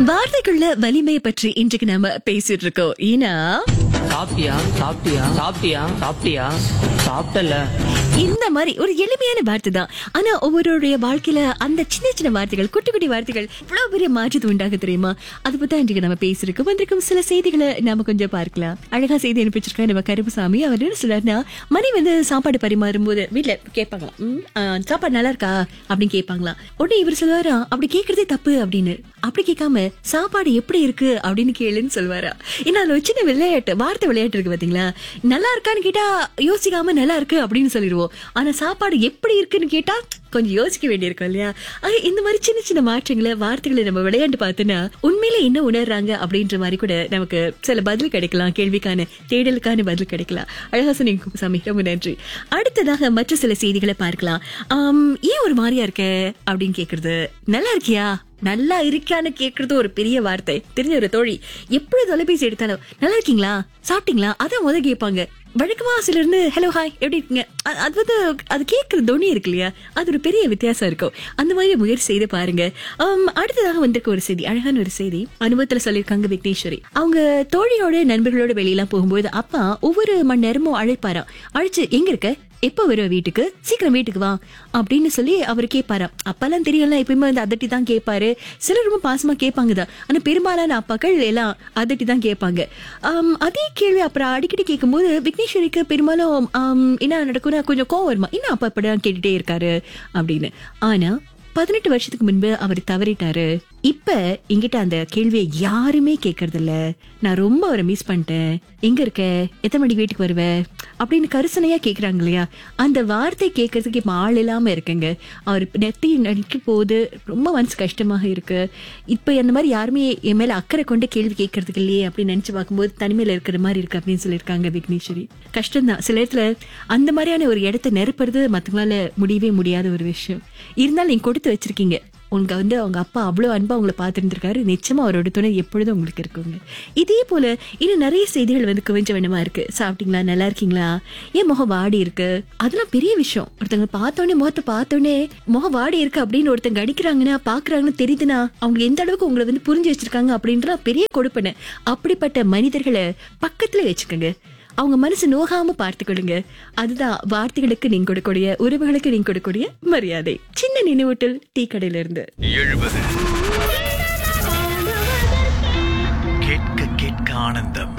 வார்த்தைக்குள்ள வலிமையை பற்றி இன்றைக்கு நாம பேசிட்டு இருக்கோம் ஏன்னா சாப்பிட்டியா சாப்பிட்டியா சாப்பிட்டியா சாப்பிட்டியா சாப்பிட்டல இந்த மாதிரி ஒரு எளிமையான வார்த்தை தான் ஆனா ஒவ்வொருடைய வாழ்க்கையில அந்த சின்ன சின்ன வார்த்தைகள் குட்டி குட்டி வார்த்தைகள் இவ்வளவு பெரிய மாற்றத்தை உண்டாக தெரியுமா அது பத்தி தான் இன்றைக்கு நம்ம பேசிருக்கோம் வந்திருக்கும் சில செய்திகளை நாம கொஞ்சம் பார்க்கலாம் அழகா செய்தி அனுப்பிச்சிருக்கோம் நம்ம கருப்புசாமி அவர் என்ன சொல்றாருன்னா மணி வந்து சாப்பாடு பரிமாறும் போது வீட்டுல கேட்பாங்களாம் "ம், ஆ, சாப்பாடு நல்லா இருக்கா அப்படின்னு கேட்பாங்களாம் உடனே இவர் சொல்லுவாரா அப்படி கேக்குறதே தப்பு அப்படின்னு அப்படி கேட்காம சாப்பாடு எப்படி இருக்கு அப்படின்னு கேளுன்னு சொல்லுவாரா ஏன்னா அதுல ஒரு சின்ன விளையாட்டு வார்த்தை விளையாட்டு இருக்கு பாத்தீங்களா நல்லா இருக்கான்னு கேட்டா யோசிக்காம நல்லா இருக்கு அப்படின்னு சொல்லிடுவோம் ஆனா சாப்பாடு எப்படி இருக்குன்னு கேட்டா கொஞ்சம் யோசிக்க வேண்டியிருக்கும் இல்லையா ஆக இந்த மாதிரி சின்ன சின்ன மாற்றங்களை வார்த்தைகளை நம்ம விளையாண்டு பார்த்தோன்னா உண்மையில என்ன உணர்றாங்க அப்படின்ற மாதிரி கூட நமக்கு சில பதில் கிடைக்கலாம் கேள்விக்கான தேடலுக்கான பதில் கிடைக்கலாம் அழகா சொன்னீங்க சாமி ரொம்ப நன்றி அடுத்ததாக மற்ற சில செய்திகளை பார்க்கலாம் ஆம், ஏன் ஒரு மாதிரியா இருக்க அப்படின்னு கேக்குறது நல்லா இருக்கியா நல்லா இருக்கான்னு கேக்குறது ஒரு பெரிய வார்த்தை தெரிஞ்ச ஒரு தோழி எப்படி தொலைபேசி எடுத்தாலும் நல்லா இருக்கீங்களா சாப்பிட்டீங்களா அதான் முத கேட்பாங்க வழக்கமா சிலர் இருந்து ஹலோ ஹாய் எப்படி இருக்கீங்க அ- அது வந்து அது கேட்குற துணி இருக்கு இல்லையா அது ஒரு பெரிய வித்தியாசம் இருக்கும் அந்த மாதிரி முயற்சி செய்து பாருங்க ஆம், அடுத்ததாக வந்திருக்க ஒரு செய்தி அழகான ஒரு செய்தி அனுபவத்துல சொல்லியிருக்காங்க விக்னேஸ்வரி அவங்க தோழியோட நண்பர்களோட வெளியெல்லாம் போகும்போது அப்பா ஒவ்வொரு மணி நேரமும் அழைப்பாராம் அழைச்சு எங்க இருக்க எப்ப வருவ வீட்டுக்கு சீக்கிரம் வீட்டுக்கு வா அப்படின்னு சொல்லி அவர் கேட்பாராம் அப்பெல்லாம் தெரியல எப்பயுமே வந்து அதட்டி தான் கேட்பாரு சிலர் ரொம்ப பாசமா கேட்பாங்க தான் ஆனா பெரும்பாலான அப்பாக்கள் எல்லாம் அதட்டி தான் கேட்பாங்க ஆம், அதே கேள்வி அப்புறம் அடிக்கடி கேட்கும்போது விக்னேஸ்வரிக்கு பெரும்பாலும் ஆம், என்ன நடக்கும்னா கொஞ்சம் கோவம் வருமா இன்னும் அப்பா இப்படிதான் கேட்டுட்டே இருக்காரு அப்படின்னு ஆனா பதினெட்டு வருஷத்துக்கு முன்பு அவர் தவறிட்டாரு இப்ப என்கிட்ட அந்த கேள்வியை யாருமே கேட்கறது இல்ல நான் ரொம்ப அவரை மிஸ் பண்ணிட்டேன் எங்க இருக்க எத்தனை மணிக்கு வீட்டுக்கு வருவ அப்படின்னு கரிசனையா கேக்குறாங்க இல்லையா அந்த வார்த்தை கேட்கறதுக்கு இப்ப ஆள் இல்லாம இருக்குங்க அவர் நெத்தி நடிக்க போது ரொம்ப மனசு கஷ்டமாக இருக்கு இப்ப அந்த மாதிரி யாருமே என் மேல அக்கறை கொண்டு கேள்வி கேட்கறதுக்கு இல்லையே அப்படின்னு நினைச்சு பார்க்கும்போது தனிமையில இருக்கிற மாதிரி இருக்கு அப்படின்னு சொல்லியிருக்காங்க விக்னேஸ்வரி கஷ்டம்தான் சில இடத்துல அந்த மாதிரியான ஒரு இடத்த நிரப்புறது மத்தவங்களால முடியவே முடியாத ஒரு விஷயம் இருந்தாலும் நீங்க கொடுத்து வச்சிருக்கீங்க உங்க வந்து அவங்க அப்பா அவ்வளோ அன்பா உங்களை பார்த்துருந்துருக்காரு நிச்சயமா அவரோட துணை எப்பொழுதும் உங்களுக்கு இருக்குங்க இதே போல இன்னும் நிறைய செய்திகள் வந்து குவிஞ்ச வேணுமா இருக்கு சாப்பிட்டீங்களா நல்லா இருக்கீங்களா ஏன் முகம் வாடி இருக்கு அதெல்லாம் பெரிய விஷயம் ஒருத்தங்க பார்த்தோன்னே முகத்தை பார்த்தோன்னே முகம் வாடி இருக்கு அப்படின்னு ஒருத்தங்க அடிக்கிறாங்கன்னா பாக்குறாங்கன்னு தெரியுதுன்னா அவங்க எந்த அளவுக்கு உங்களை வந்து புரிஞ்சு வச்சிருக்காங்க அப்படின்ற பெரிய கொடுப்பனை அப்படிப்பட்ட மனிதர்களை பக்கத்துல வச்சுக்கோங்க அவங்க மனசு நோகாம பார்த்துக்கொள்ளுங்க அதுதான் வார்த்தைகளுக்கு நீங்க கொடுக்கக்கூடிய உறவுகளுக்கு நீங்க கொடுக்கக்கூடிய மரியாதை சின்ன நினைவூட்டல் டீ கடையில இருந்து எழுபது கேட்க கேட்க ஆனந்தம்